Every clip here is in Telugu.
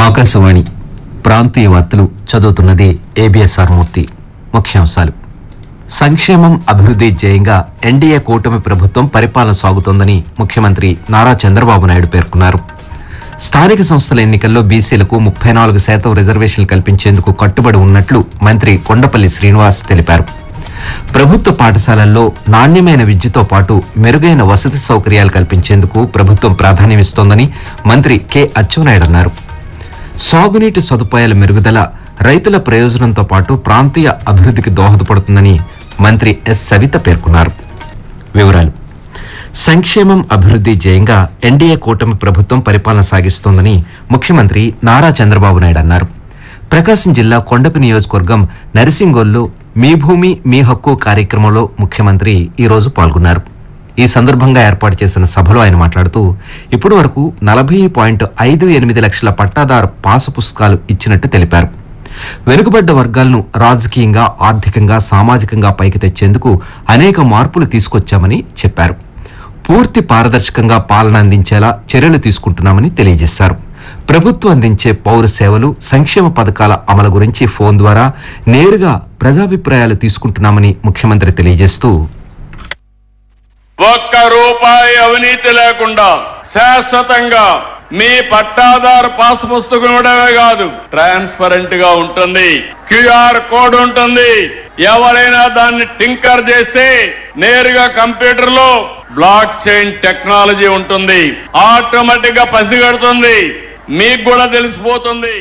ఆకాశవాణి ప్రాంతీయ వార్తలు చదువుతున్నది ఏబిఎస్ఆర్ మూర్తి ముఖ్యాంశాలు సంక్షేమం అభివృద్ధి ధ్యేయంగా ఎన్డీఏ కూటమి ప్రభుత్వం పరిపాలన సాగుతోందని ముఖ్యమంత్రి నారా చంద్రబాబు నాయుడు పేర్కొన్నారు స్థానిక సంస్థల ఎన్నికల్లో బీసీలకు ముప్పై నాలుగు శాతం రిజర్వేషన్లు కల్పించేందుకు కట్టుబడి ఉన్నట్లు మంత్రి కొండపల్లి శ్రీనివాస్ తెలిపారు ప్రభుత్వ పాఠశాలల్లో నాణ్యమైన విద్యతో పాటు మెరుగైన వసతి సౌకర్యాలు కల్పించేందుకు ప్రభుత్వం ప్రాధాన్యమిస్తోందని మంత్రి కె అచ్చెన్నాయుడు అన్నారు సాగునీటి సదుపాయాల మెరుగుదల రైతుల ప్రయోజనంతో పాటు ప్రాంతీయ అభివృద్ధికి దోహదపడుతుందని మంత్రి ఎస్ సవిత పేర్కొన్నారు వివరాలు సంక్షేమం అభివృద్ధి ధ్యేయంగా ఎన్డీఏ కూటమి ప్రభుత్వం పరిపాలన సాగిస్తోందని ముఖ్యమంత్రి నారా చంద్రబాబు నాయుడు అన్నారు ప్రకాశం జిల్లా కొండపి నియోజకవర్గం నరిసింగోల్లో మీ భూమి మీ హక్కు కార్యక్రమంలో ముఖ్యమంత్రి ఈ రోజు పాల్గొన్నారు ఈ సందర్భంగా ఏర్పాటు చేసిన సభలో ఆయన మాట్లాడుతూ ఇప్పటి వరకు నలభై పాయింట్ ఐదు ఎనిమిది లక్షల పట్టాదారు పాసు పుస్తకాలు ఇచ్చినట్టు తెలిపారు వెనుకబడ్డ వర్గాలను రాజకీయంగా ఆర్థికంగా సామాజికంగా పైకి తెచ్చేందుకు అనేక మార్పులు తీసుకొచ్చామని చెప్పారు పూర్తి పారదర్శకంగా పాలన అందించేలా చర్యలు తీసుకుంటున్నామని తెలియజేశారు ప్రభుత్వం అందించే పౌర సేవలు సంక్షేమ పథకాల అమలు గురించి ఫోన్ ద్వారా నేరుగా ప్రజాభిప్రాయాలు తీసుకుంటున్నామని ముఖ్యమంత్రి తెలియజేస్తూ ఒక్క రూపాయి అవినీతి లేకుండా శాశ్వతంగా మీ పట్టాదారు పాస్ పుస్తకం ఇవ్వడమే కాదు ట్రాన్స్పరెంట్ గా ఉంటుంది క్యూఆర్ కోడ్ ఉంటుంది ఎవరైనా దాన్ని టింకర్ చేస్తే నేరుగా కంప్యూటర్ లో బ్లాక్ చైన్ టెక్నాలజీ ఉంటుంది ఆటోమేటిక్ గా పసిగడుతుంది మీకు కూడా తెలిసిపోతుంది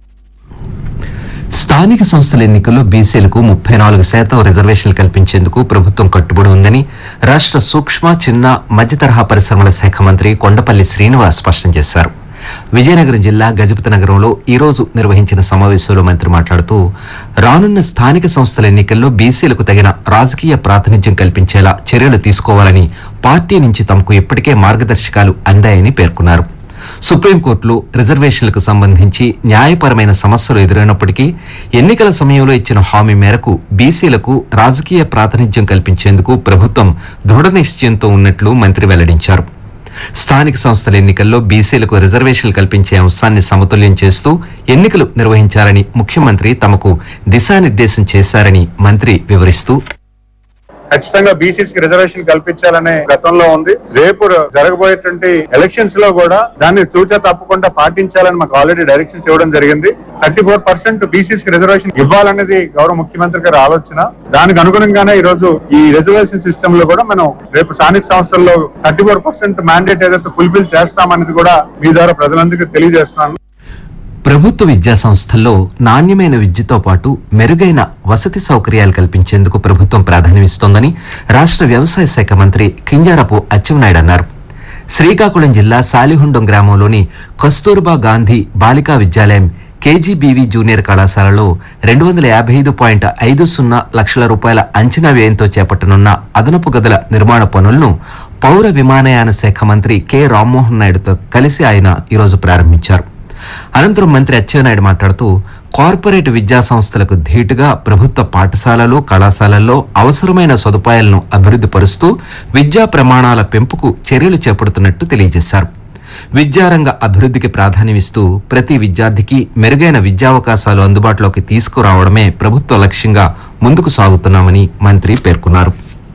స్థానిక సంస్థల ఎన్నికల్లో బీసీలకు ముప్పై నాలుగు శాతం రిజర్వేషన్లు కల్పించేందుకు ప్రభుత్వం కట్టుబడి ఉందని రాష్ట్ర సూక్ష్మ చిన్న మధ్య తరహా పరిశ్రమల శాఖ మంత్రి కొండపల్లి శ్రీనివాస్ స్పష్టం చేశారు విజయనగరం జిల్లా గజపతి నగరంలో ఈ రోజు నిర్వహించిన సమావేశంలో మంత్రి మాట్లాడుతూ రానున్న స్థానిక సంస్థల ఎన్నికల్లో బీసీలకు తగిన రాజకీయ ప్రాతినిధ్యం కల్పించేలా చర్యలు తీసుకోవాలని పార్టీ నుంచి తమకు ఇప్పటికే మార్గదర్శకాలు అందాయని పేర్కొన్నారు సుప్రీంకోర్టులో రిజర్వేషన్లకు సంబంధించి న్యాయపరమైన సమస్యలు ఎదురైనప్పటికీ ఎన్నికల సమయంలో ఇచ్చిన హామీ మేరకు బీసీలకు రాజకీయ ప్రాతినిధ్యం కల్పించేందుకు ప్రభుత్వం దృఢ నిశ్చయంతో ఉన్నట్లు మంత్రి వెల్లడించారు స్థానిక సంస్థల ఎన్నికల్లో బీసీలకు రిజర్వేషన్లు కల్పించే అంశాన్ని సమతుల్యం చేస్తూ ఎన్నికలు నిర్వహించాలని ముఖ్యమంత్రి తమకు దిశానిర్దేశం చేశారని మంత్రి వివరిస్తూ ఖచ్చితంగా బీసీస్ కి రిజర్వేషన్ కల్పించాలనే గతంలో ఉంది రేపు జరగబోయేటువంటి ఎలక్షన్స్ లో కూడా దాన్ని తూచా తప్పకుండా పాటించాలని మాకు ఆల్రెడీ డైరెక్షన్స్ ఇవ్వడం జరిగింది థర్టీ ఫోర్ పర్సెంట్ బీసీస్ కి రిజర్వేషన్ ఇవ్వాలనేది గౌరవ ముఖ్యమంత్రి గారి ఆలోచన దానికి అనుగుణంగానే ఈ రోజు ఈ రిజర్వేషన్ సిస్టమ్ లో కూడా మనం రేపు స్థానిక సంస్థల్లో థర్టీ ఫోర్ పర్సెంట్ మ్యాండేట్ ఏదైతే ఫుల్ఫిల్ చేస్తామనేది కూడా మీ ద్వారా ప్రజలందరికీ తెలియజేస్తున్నాను ప్రభుత్వ విద్యా సంస్థల్లో నాణ్యమైన విద్యతో పాటు మెరుగైన వసతి సౌకర్యాలు కల్పించేందుకు ప్రభుత్వం ప్రాధాన్యమిస్తోందని రాష్ట్ర వ్యవసాయ శాఖ మంత్రి కింజారపు అచ్చెన్నాయుడు అన్నారు శ్రీకాకుళం జిల్లా సాలిహుండం గ్రామంలోని కస్తూర్బా గాంధీ బాలికా విద్యాలయం కేజీబీవీ జూనియర్ కళాశాలలో రెండు వందల యాభై ఐదు పాయింట్ ఐదు సున్నా లక్షల రూపాయల అంచనా వ్యయంతో చేపట్టనున్న అదనపు గదుల నిర్మాణ పనులను పౌర విమానయాన శాఖ మంత్రి కె రామ్మోహన్ నాయుడుతో కలిసి ఆయన ఈరోజు ప్రారంభించారు అనంతరం మంత్రి అచ్చెన్నాయుడు మాట్లాడుతూ కార్పొరేట్ విద్యా సంస్థలకు ధీటుగా ప్రభుత్వ పాఠశాలలు కళాశాలల్లో అవసరమైన సదుపాయాలను అభివృద్ధి పరుస్తూ విద్యా ప్రమాణాల పెంపుకు చర్యలు చేపడుతున్నట్టు తెలియజేశారు విద్యారంగ అభివృద్ధికి ప్రాధాన్యమిస్తూ ప్రతి విద్యార్థికి మెరుగైన విద్యావకాశాలు అందుబాటులోకి తీసుకురావడమే ప్రభుత్వ లక్ష్యంగా ముందుకు సాగుతున్నామని మంత్రి పేర్కొన్నారు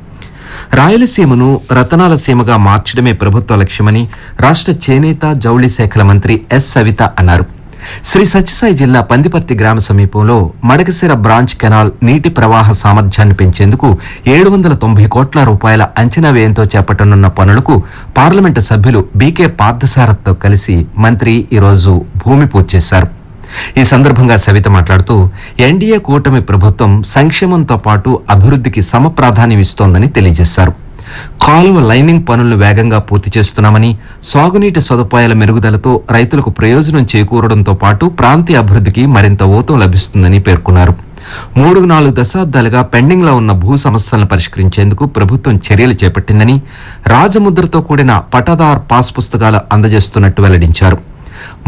రాయలసీమను రతనాల సీమగా మార్చడమే ప్రభుత్వ లక్ష్యమని రాష్ట్ర చేనేత జౌళి శాఖల మంత్రి ఎస్ సవిత అన్నారు శ్రీ సత్యసాయి జిల్లా పందిపర్తి గ్రామ సమీపంలో మడకసిర బ్రాంచ్ కెనాల్ నీటి ప్రవాహ సామర్థ్యాన్ని పెంచేందుకు ఏడు వందల తొంభై కోట్ల రూపాయల అంచనా వ్యయంతో చేపట్టనున్న పనులకు పార్లమెంటు సభ్యులు బీకే పార్థసారథ్తో కలిసి మంత్రి ఈరోజు భూమి పూజ చేశారు ఈ సందర్భంగా సవిత మాట్లాడుతూ ఎన్డీఏ కూటమి ప్రభుత్వం సంక్షేమంతో పాటు అభివృద్ధికి సమ ప్రాధాన్యం ఇస్తోందని తెలియజేశారు కాలువ లైనింగ్ పనులను వేగంగా పూర్తి చేస్తున్నామని సాగునీటి సదుపాయాల మెరుగుదలతో రైతులకు ప్రయోజనం చేకూరడంతో పాటు ప్రాంతీయ అభివృద్ధికి మరింత ఊతం లభిస్తుందని పేర్కొన్నారు మూడు నాలుగు దశాబ్దాలుగా పెండింగ్ లో ఉన్న భూ సమస్యలను పరిష్కరించేందుకు ప్రభుత్వం చర్యలు చేపట్టిందని రాజముద్రతో కూడిన పటాదార్ పాస్ పుస్తకాలు అందజేస్తున్నట్టు వెల్లడించారు